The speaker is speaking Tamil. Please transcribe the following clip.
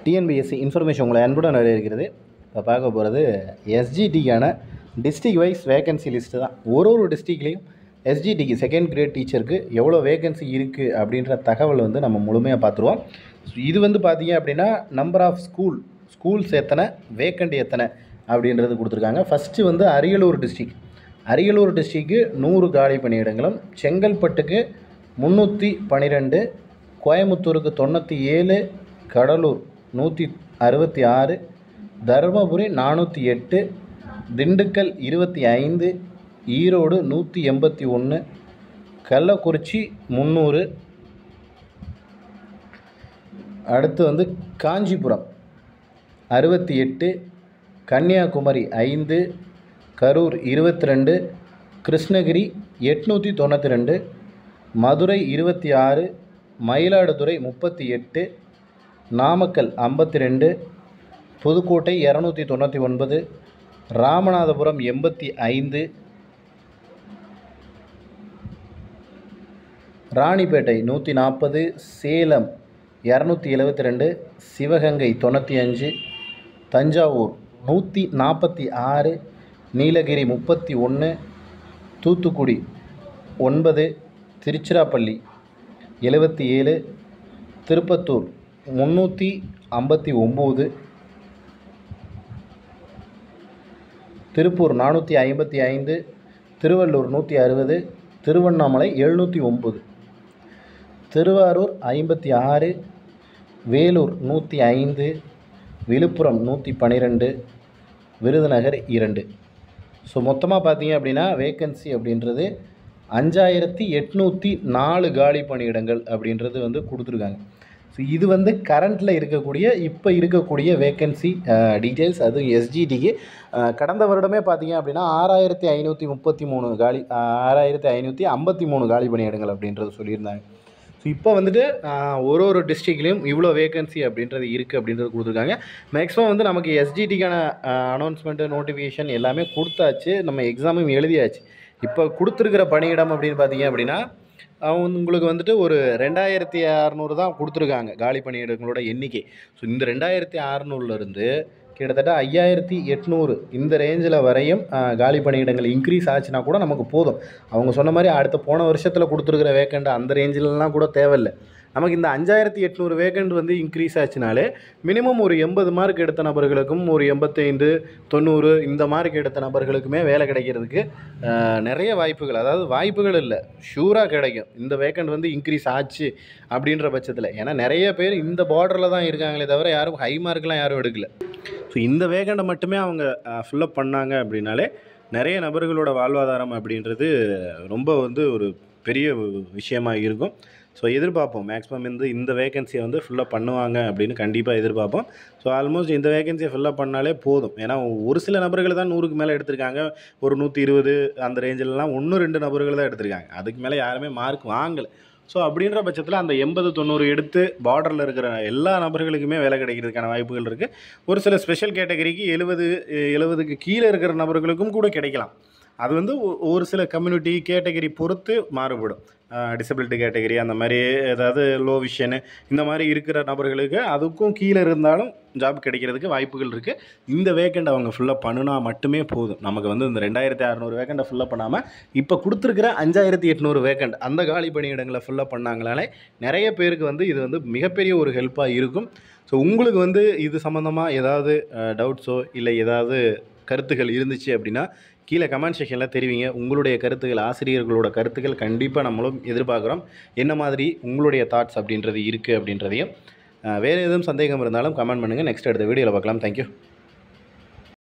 டிஎன்பிஎஸ்சி இன்ஃபர்மேஷன் உங்களை அன்புடன் இருக்கிறது இப்போ பார்க்க போகிறது எஸ்ஜிடிக்கான டிஸ்ட்ரிக் வைஸ் வேகன்சி லிஸ்ட்டு தான் ஒரு ஒரு டிஸ்ட்ரிக்ட்லேயும் எஸ்ஜிடிக்கு செகண்ட் கிரேட் டீச்சருக்கு எவ்வளோ வேகன்சி இருக்குது அப்படின்ற தகவல் வந்து நம்ம முழுமையாக பார்த்துருவோம் இது வந்து பார்த்தீங்க அப்படின்னா நம்பர் ஆஃப் ஸ்கூல் ஸ்கூல்ஸ் எத்தனை வேக்கண்ட் எத்தனை அப்படின்றது கொடுத்துருக்காங்க ஃபஸ்ட்டு வந்து அரியலூர் டிஸ்ட்ரிக் அரியலூர் டிஸ்ட்ரிக்கு நூறு காலி பணியிடங்களும் செங்கல்பட்டுக்கு முந்நூற்றி பன்னிரெண்டு கோயம்புத்தூருக்கு தொண்ணூற்றி ஏழு கடலூர் நூற்றி அறுபத்தி ஆறு தருமபுரி நானூற்றி எட்டு திண்டுக்கல் இருபத்தி ஐந்து ஈரோடு நூற்றி எண்பத்தி ஒன்று கள்ளக்குறிச்சி முந்நூறு அடுத்து வந்து காஞ்சிபுரம் அறுபத்தி எட்டு கன்னியாகுமரி ஐந்து கரூர் இருபத்தி ரெண்டு கிருஷ்ணகிரி எட்நூற்றி தொண்ணூற்றி ரெண்டு மதுரை இருபத்தி ஆறு மயிலாடுதுறை முப்பத்தி எட்டு நாமக்கல் ஐம்பத்தி ரெண்டு புதுக்கோட்டை இரநூத்தி தொண்ணூற்றி ஒன்பது ராமநாதபுரம் எண்பத்தி ஐந்து ராணிப்பேட்டை நூற்றி நாற்பது சேலம் இரநூத்தி எழுபத்தி ரெண்டு சிவகங்கை தொண்ணூற்றி அஞ்சு தஞ்சாவூர் நூற்றி நாற்பத்தி ஆறு நீலகிரி முப்பத்தி ஒன்று தூத்துக்குடி ஒன்பது திருச்சிராப்பள்ளி எழுபத்தி ஏழு திருப்பத்தூர் முந்நூற்றி ஐம்பத்தி ஒம்பது திருப்பூர் நானூற்றி ஐம்பத்தி ஐந்து திருவள்ளூர் நூற்றி அறுபது திருவண்ணாமலை எழுநூற்றி ஒம்பது திருவாரூர் ஐம்பத்தி ஆறு வேலூர் நூற்றி ஐந்து விழுப்புரம் நூற்றி பன்னிரெண்டு விருதுநகர் இரண்டு ஸோ மொத்தமாக பார்த்தீங்க அப்படின்னா வேக்கன்சி அப்படின்றது அஞ்சாயிரத்தி எட்நூற்றி நாலு காலி பணியிடங்கள் அப்படின்றது வந்து கொடுத்துருக்காங்க ஸோ இது வந்து கரண்ட்டில் இருக்கக்கூடிய இப்போ இருக்கக்கூடிய வேக்கன்சி டீட்டெயில்ஸ் அதுவும் எஸ்ஜிடிக்கு கடந்த வருடமே பார்த்தீங்க அப்படின்னா ஆறாயிரத்தி ஐநூற்றி முப்பத்தி மூணு காலி ஆறாயிரத்தி ஐநூற்றி ஐம்பத்தி மூணு காலி பணியிடங்கள் அப்படின்றது சொல்லியிருந்தாங்க ஸோ இப்போ வந்துட்டு ஆஹ், ஒரு ஒரு டிஸ்ட்ரிக்ட்லேயும் இவ்வளோ வேகன்சி அப்படின்றது இருக்குது அப்படின்றது கொடுத்துருக்காங்க மேக்ஸிமம் வந்து நமக்கு எஸ்ஜிடிக்கான அனௌன்ஸ்மெண்ட்டு நோட்டிஃபிகேஷன் எல்லாமே கொடுத்தாச்சு நம்ம எக்ஸாமும் எழுதியாச்சு இப்போ கொடுத்துருக்கிற பணியிடம் அப்படின்னு பார்த்தீங்க அப்படின்னா அவங்க உங்களுக்கு வந்துட்டு ஒரு ரெண்டாயிரத்தி அறநூறு தான் கொடுத்துருக்காங்க காலி பணியிடங்களோட எண்ணிக்கை ஸோ இந்த ரெண்டாயிரத்தி அறநூறுலேருந்து கிட்டத்தட்ட ஐயாயிரத்தி எட்நூறு இந்த ரேஞ்சில் வரையும் ஆஹ், காலி பணியிடங்கள் இன்க்ரீஸ் ஆச்சுன்னா கூட நமக்கு போதும் அவங்க சொன்ன மாதிரி அடுத்த போன வருஷத்தில் கொடுத்துருக்குற வேக்கண்ட் அந்த ரேஞ்சிலலாம் கூட தேவையில்லை நமக்கு இந்த அஞ்சாயிரத்தி எட்நூறு வேக்கண்ட் வந்து இன்க்ரீஸ் ஆச்சுனாலே மினிமம் ஒரு எண்பது மார்க் எடுத்த நபர்களுக்கும் ஒரு எண்பத்தைந்து தொண்ணூறு இந்த மார்க் எடுத்த நபர்களுக்குமே வேலை கிடைக்கிறதுக்கு ஆஹ், நிறைய வாய்ப்புகள் அதாவது வாய்ப்புகள் இல்லை ஷூராக கிடைக்கும் இந்த வேக்கண்ட் வந்து இன்க்ரீஸ் ஆச்சு அப்படின்ற பட்சத்தில் ஏன்னா நிறைய பேர் இந்த பார்டரில் தான் இருக்காங்களே தவிர யாரும் ஹை மார்க்லாம் யாரும் எடுக்கல ஸோ இந்த வேகண்டை மட்டுமே அவங்க ஃபில்லப் பண்ணாங்க அப்படின்னாலே நிறைய நபர்களோட வாழ்வாதாரம் அப்படின்றது ரொம்ப வந்து ஒரு பெரிய விஷயமா இருக்கும் ஸோ எதிர்பார்ப்போம் மேக்ஸிமம் வந்து இந்த வேகன்சியை வந்து ஃபில்லப் பண்ணுவாங்க அப்படின்னு கண்டிப்பாக எதிர்பார்ப்போம் ஸோ ஆல்மோஸ்ட் இந்த வேகன்சியை ஃபில்லப் பண்ணாலே போதும் ஏன்னா ஒரு சில நபர்கள் தான் நூறுக்கு மேலே எடுத்திருக்காங்க ஒரு நூற்றி இருபது அந்த ரேஞ்சிலலாம் ஒன்று ரெண்டு நபர்கள் தான் எடுத்திருக்காங்க அதுக்கு மேலே யாருமே மார்க் வாங்கலை ஸோ அப்படின்ற பட்சத்தில் அந்த எண்பது தொண்ணூறு எடுத்து பார்டரில் இருக்கிற எல்லா நபர்களுக்குமே வேலை கிடைக்கிறதுக்கான வாய்ப்புகள் இருக்குது ஒரு சில ஸ்பெஷல் கேட்டகரிக்கு எழுபது எழுபதுக்கு கீழே இருக்கிற நபர்களுக்கும் கூட கிடைக்கலாம் அது வந்து ஒ- ஒரு சில கம்யூனிட்டி கேட்டகரி பொறுத்து மாறுபடும் டிசபிலிட்டி கேட்டகரி அந்த மாதிரி ஏதாவது லோ விஷனு இந்த மாதிரி இருக்கிற நபர்களுக்கு அதுக்கும் கீழே இருந்தாலும் ஜாப் கிடைக்கிறதுக்கு வாய்ப்புகள் இருக்குது இந்த வேக்கண்ட் அவங்க ஃபில்லப் பண்ணுனா மட்டுமே போதும் நமக்கு வந்து இந்த ரெண்டாயிரத்தி அறநூறு வேக்கண்ட்டை ஃபில்லப் பண்ணாமல் இப்போ கொடுத்துருக்கிற அஞ்சாயிரத்தி எட்நூறு வேக்கண்ட் அந்த காலி பணியிடங்களை ஃபில்லப் பண்ணாங்களாலே நிறைய பேருக்கு வந்து இது வந்து மிகப்பெரிய ஒரு ஹெல்ப்பாக இருக்கும் ஸோ உங்களுக்கு வந்து இது சம்மந்தமாக ஏதாவது டவுட்ஸோ இல்லை ஏதாவது கருத்துக்கள் இருந்துச்சு அப்படின்னா கீழே கமெண்ட் செக்ஷனில் தெரிவிங்க உங்களுடைய கருத்துக்கள் ஆசிரியர்களோட கருத்துக்கள் கண்டிப்பாக நம்மளும் எதிர்பார்க்குறோம் என்ன மாதிரி உங்களுடைய தாட்ஸ் அப்படின்றது இருக்குது அப்படின்றதையும் அஹ், வேறு எதுவும் சந்தேகம் இருந்தாலும் கமெண்ட் பண்ணுங்கள் நெக்ஸ்ட் அடுத்த வீடியோவில் பார்க்கலாம் தேங்க்யூ